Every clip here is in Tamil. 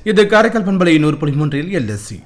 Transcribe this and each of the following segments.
இது காரைக்கால் பண்பலை நூறு புள்ளி மூன்றில் எல்எஸ்சி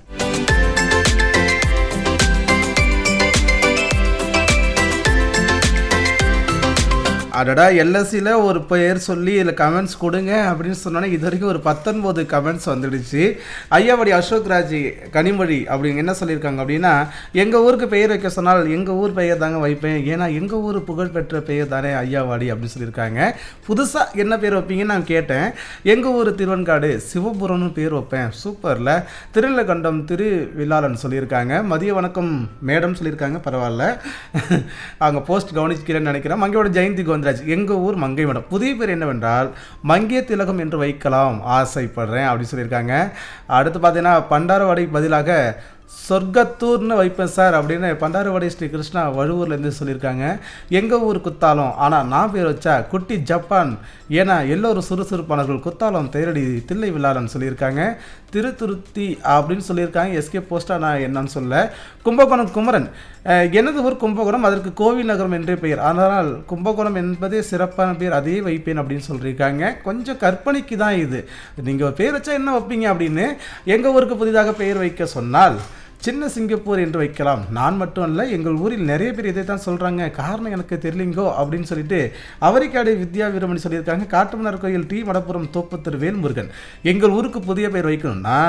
அடடா எல்எஸ்சியில் ஒரு பெயர் சொல்லி இதில் கமெண்ட்ஸ் கொடுங்க அப்படின்னு சொன்னோன்னே இது வரைக்கும் ஒரு பத்தொன்பது கமெண்ட்ஸ் வந்துடுச்சு ஐயாவடி அசோக் ராஜ் கனிமொழி அப்படிங்க என்ன சொல்லியிருக்காங்க அப்படின்னா எங்கள் ஊருக்கு பெயர் வைக்க சொன்னால் எங்கள் ஊர் பெயர் தாங்க வைப்பேன் ஏன்னா எங்கள் ஊர் புகழ்பெற்ற பெயர் தானே ஐயாவாடி அப்படின்னு சொல்லியிருக்காங்க புதுசாக என்ன பேர் வைப்பீங்கன்னு நான் கேட்டேன் எங்கள் ஊர் திருவன்காடு சிவபுரம்னு பேர் வைப்பேன் சூப்பரில் திருநிலகண்டம் திரு வில்லாளன் சொல்லியிருக்காங்க மதிய வணக்கம் மேடம் சொல்லியிருக்காங்க பரவாயில்ல அவங்க போஸ்ட் கவனிக்கிறேன்னு நினைக்கிறேன் மங்கையோட ஜெயந்தி கோவிந்தராஜ் எங்கள் ஊர் மங்கை மடம் புதிய பேர் என்னவென்றால் மங்கிய திலகம் என்று வைக்கலாம் ஆசைப்படுறேன் அப்படின்னு சொல்லியிருக்காங்க அடுத்து பார்த்தீங்கன்னா பண்டாரவாடி பதிலாக சொர்க்கத்தூர்னு வைப்பேன் சார் அப்படின்னு பண்டாரவாடி ஸ்ரீ கிருஷ்ணா வழுவூர்லேருந்து சொல்லியிருக்காங்க எங்கள் ஊர் குத்தாலம் ஆனால் நான் பேர் வச்சா குட்டி ஜப்பான் ஏன்னா எல்லோரும் சுறுசுறுப்பானவர்கள் குத்தாலம் தேரடி தில்லை விழாலன்னு சொல்லியிருக்காங்க திருத்துருத்தி அப்படின்னு சொல்லியிருக்காங்க எஸ்கே போஸ்டா நான் என்னன்னு சொல்ல கும்பகோணம் குமரன் அஹ், எனது ஊர் கும்பகோணம் அதற்கு கோவில் நகரம் என்றே பெயர் ஆனால் கும்பகோணம் என்பதே சிறப்பான பேர் அதே வைப்பேன் அப்படின்னு சொல்லியிருக்காங்க கொஞ்சம் கற்பனைக்கு தான் இது நீங்கள் பேர் வச்சா என்ன வைப்பீங்க அப்படின்னு எங்கள் ஊருக்கு புதிதாக பெயர் வைக்க சொன்னால் சின்ன சிங்கப்பூர் என்று வைக்கலாம் நான் மட்டும் அல்ல எங்கள் ஊரில் நிறைய பேர் இதை தான் சொல்கிறாங்க காரணம் எனக்கு தெரியலிங்கோ அப்படின்னு சொல்லிட்டு அவரிக்காடு வித்யா வீரமணி சொல்லியிருக்காங்க காட்டுமன்னார் கோயில் டி மடப்புரம் தோப்பத்தர் வேல்முருகன் எங்கள் ஊருக்கு புதிய பெயர் வைக்கணும்னா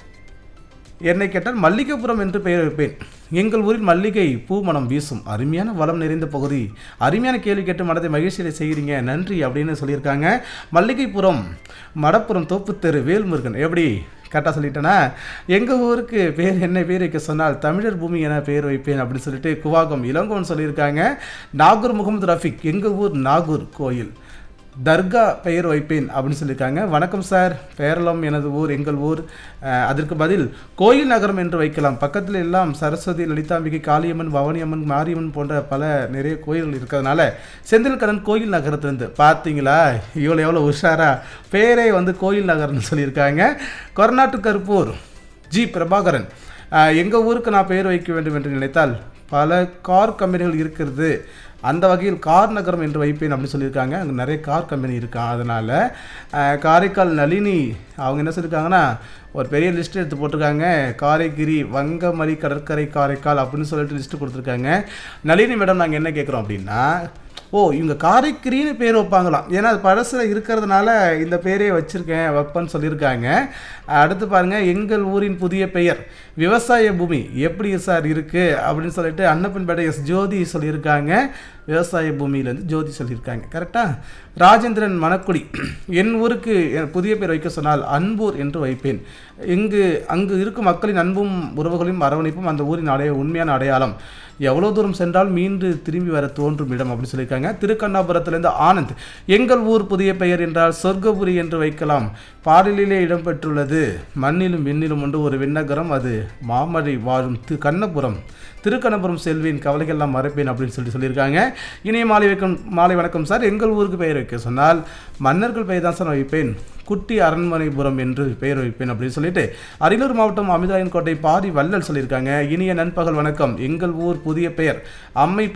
என்னை கேட்டால் மல்லிகைப்புறம் என்று பெயர் வைப்பேன் எங்கள் ஊரில் மல்லிகை பூ மனம் வீசும் அருமையான வளம் நிறைந்த பகுதி அருமையான கேள்வி கேட்டு மனதை மகிழ்ச்சியில் செய்கிறீங்க நன்றி அப்படின்னு சொல்லியிருக்காங்க மல்லிகைப்புறம் மடப்புறம் தோப்புத்தெரு வேல்முருகன் எப்படி கரெக்டாக சொல்லிட்டேனா எங்கள் ஊருக்கு பேர் என்ன பேர் வைக்க சொன்னால் தமிழர் பூமி என பேர் வைப்பேன் அப்படின்னு சொல்லிட்டு குவாகம் இளங்கோன்னு சொல்லியிருக்காங்க நாகூர் முகமது ரஃபிக் எங்கள் ஊர் நாகூர் கோயில் தர்கா பெயர் வைப்பேன் அப்படின்னு சொல்லியிருக்காங்க வணக்கம் சார் பேரளம் எனது ஊர் எங்கள் ஊர் அஹ், அதற்கு பதில் கோயில் நகரம் என்று வைக்கலாம் பக்கத்தில் எல்லாம் சரஸ்வதி லலிதாம்பிகை காளியம்மன் பவானியம்மன் மாரியம்மன் போன்ற பல நிறைய கோயில்கள் இருக்கிறதுனால செந்தில்கடன் கோயில் நகரத்திலிருந்து பார்த்தீங்களா இவ்வளோ எவ்வளோ உஷாரா பேரே வந்து கோயில் நகரம்னு சொல்லியிருக்காங்க கொரநாட்டு கருப்பூர் ஜி பிரபாகரன் எங்கள் ஊருக்கு நான் பெயர் வைக்க வேண்டும் என்று நினைத்தால் பல கார் கம்பெனிகள் இருக்கிறது அந்த வகையில் கார் நகரம் என்று வைப்பேன் அப்படின்னு சொல்லியிருக்காங்க அங்கே நிறைய கார் கம்பெனி இருக்கா அதனால் அஹ், காரைக்கால் நளினி அவங்க என்ன சொல்லியிருக்காங்கன்னா ஒரு பெரிய லிஸ்ட் எடுத்து போட்டிருக்காங்க காரைகிரி வங்கமரி கடற்கரை காரைக்கால் அப்படின்னு சொல்லிட்டு லிஸ்ட்டு கொடுத்துருக்காங்க நளினி மேடம் நாங்கள் என்ன கேட்குறோம் அப்படின்னா ஓ இவங்க காரைக்கிரின்னு பேர் வைப்பாங்களாம் ஏன்னா அது பழசில் இருக்கிறதுனால இந்த பேரே வச்சுருக்கேன் வைப்பேன்னு சொல்லியிருக்காங்க அடுத்து பாருங்கள் எங்கள் ஊரின் புதிய பெயர் விவசாய பூமி எப்படி சார் இருக்குது அப்படின்னு சொல்லிட்டு அன்னப்பன்பேட்டை எஸ் ஜோதி சொல்லியிருக்காங்க விவசாய பூமியிலேருந்து ஜோதி சொல்லியிருக்காங்க கரெக்டாக ராஜேந்திரன் மணக்குடி என் ஊருக்கு என் புதிய பேர் வைக்க சொன்னால் அன்பூர் என்று வைப்பேன் இங்கு அங்கு இருக்கும் மக்களின் அன்பும் உறவுகளையும் அரவணைப்பும் அந்த ஊரின் அடைய உண்மையான அடையாளம் எவ்வளோ தூரம் சென்றால் மீண்டு திரும்பி வர தோன்றும் இடம் அப்படின்னு சொல்லியிருக்காங்க திருக்கண்ணாபுரத்திலிருந்து ஆனந்த் எங்கள் ஊர் புதிய பெயர் என்றால் சொர்க்கபுரி என்று வைக்கலாம் பாடலிலே இடம்பெற்றுள்ளது மண்ணிலும் விண்ணிலும் உண்டு ஒரு விண்ணகரம் அது மாமழை வாழும் தி கண்ணபுரம் திருக்கண்ணபுரம் செல்வேன் கவலைகள்லாம் மறைப்பேன் அப்படின்னு சொல்லி சொல்லியிருக்காங்க இனிய மாலை வைக்கும் மாலை வணக்கம் சார் எங்கள் ஊருக்கு பெயர் வைக்க சொன்னால் மன்னர்கள் பெயர் தான் சார் நான் வைப்பேன் குட்டி அரண்மனைபுரம் என்று பெயர் வைப்பேன் அப்படின்னு சொல்லிட்டு அரியலூர் மாவட்டம் அமிதாயன் கோட்டை பாரி வள்ளல் சொல்லியிருக்காங்க இனிய நண்பகல் வணக்கம் எங்கள் ஊர் புதிய பெயர் அம்மை